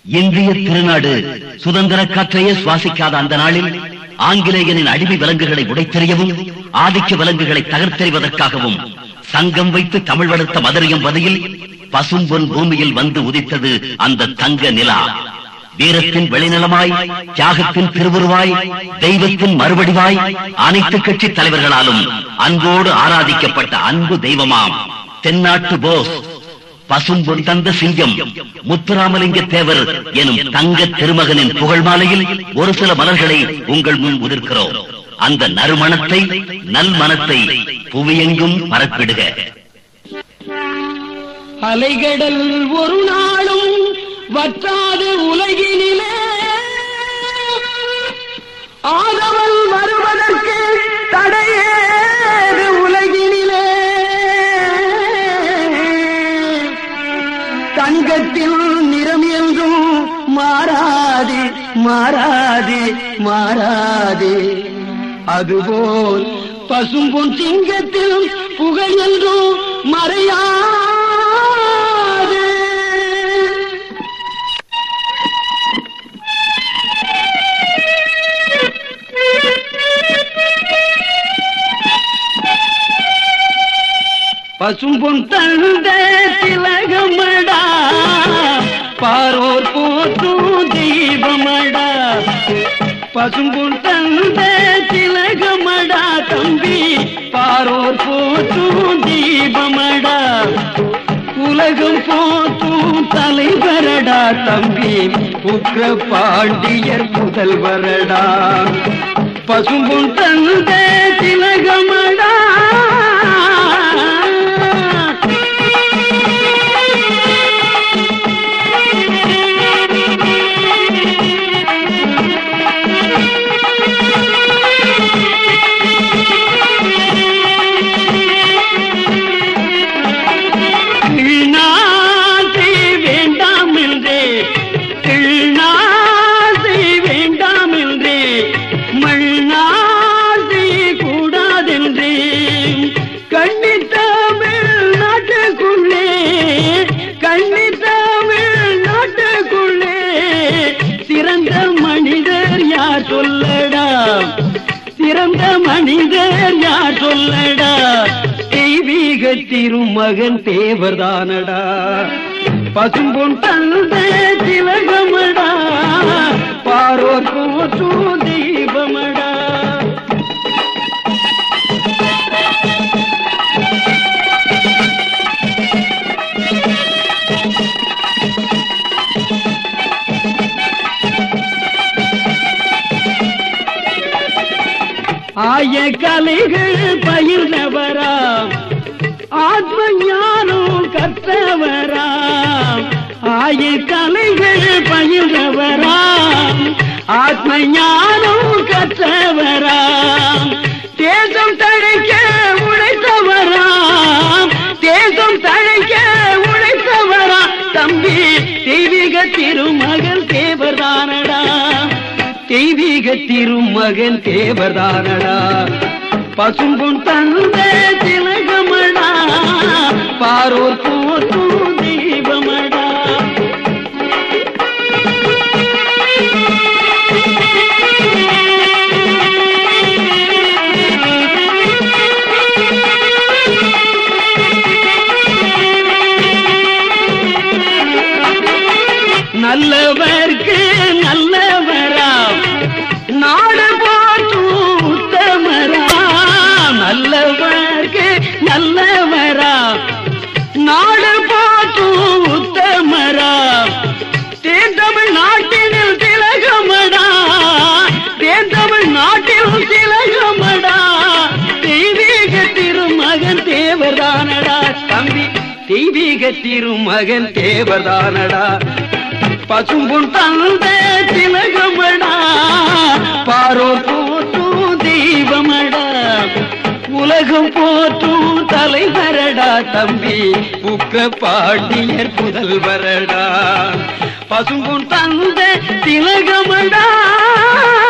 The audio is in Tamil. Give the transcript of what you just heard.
இந்திய திருநாடு சுதந்திர காற்றையே சுவாசிக்காத அந்த நாளில் ஆங்கிலேயனின் அடிமை விலங்குகளை உடைத்தெறியவும் ஆதிக்க விலங்குகளை தகர்த்தெறிவதற்காகவும் சங்கம் வைத்து தமிழ் வளர்த்த மதுரையும் வதையில் பசும்பொன் பூமியில் வந்து உதித்தது அந்த தங்க நிலா வீரத்தின் வெளிநிலமாய் தியாகத்தின் திருவுருவாய் தெய்வத்தின் மறுவடிவாய் அனைத்து கட்சி தலைவர்களாலும் அன்போடு ஆராதிக்கப்பட்ட அன்பு தெய்வமாம் தென்னாட்டு போஸ் பசும்பொன் தந்த சிங்கம் முத்துராமலிங்க தேவர் எனும் தங்க திருமகனின் புகழ் மாலையில் ஒரு சில மலர்களை உங்கள் முன் உதிர்க்கிறோம் அந்த நறுமணத்தை நல் மனத்தை புவியெங்கும் பரப்பிடுக அலைகடல் ஒரு நாளும் வற்றாது உலகினிலே ஆதவன் வருவதற்கு தடையேது உலகினிலே தங்கத்தில் நிறம் என்றும் மாறாது மாறாது மாறாது அதுபோல் பசும்பொன் சிங்கத்தில் புகழ் என்றும் மறையாது பசும்பொன் தந்த திலகமடா பாரோர் போற்றும் தெய்வமடா பசும்பொன் தந்த திலகமடா தம்பி பாரோர் போற்றும் தீபமடா உலகம் போற்றும் தலைவரடா தம்பி உக்ர பாண்டியர் முதல்வரடா பசும்பொன் தந்த திலகமடா கிள்நாசி வேண்டாம் என்றே கிள்நாசி வேண்டாம் என்றே மண்ணாசி கூடாதென்றே கண்ணித்தமிழ் நாட்டுக்குள்ளே கண்ணித்தமிழ் நாட்டுக்குள்ளே சிறந்த மனிதர் யார் சொல்லடா சிறந்த மனிதர் யார் சொல்லடா தெய்வீக திருமகன் தேவர்தானடா பசும்பொன் தந்த திலகமடா பாரோர் போற்று தெய்வமடா ஆய கலைகள் பயிர்ந்தவராம் ஆத்ம ஞானம் கற்றவராம் ஆய கலைகள் பயிர்ந்தவராம் ஆத்ம ஞானம் கற்றவராம் தேசம் தழைக்க உழைத்தவராம் தேசம் தழைக்க உழைத்தவராம் தம்பி தெய்வீக திருமகன் தேவர்தானடா தெய்வீக திருமகன் தேவதானடா பசும்பொன் தந்த திலகமடா பாரோர் போற்றும் தெய்வமடா நல்லவர்க்கு நல்லவராம் நாடு போற்றும் உத்தமராம் நல்லவர்க்கு நல்லவராம் நாடு போற்றும் உத்தமராம் தேன் தமிழ் நாட்டினில் திலகமடா தேன் தமிழ் நாட்டில் திலகமடா தெய்வீக திருமகன் தேவதானடா தம்பி தெய்வீக திருமகன் தேவதானடா பசும்புன் தந்த திலகமடா பாரோர் போற்றும் தெய்வமடா உலகம் போற்றும் தலைவரடா தம்பி உக்க பாண்டியர் புதல்வரடா பசும்புன் தந்த திலகமடா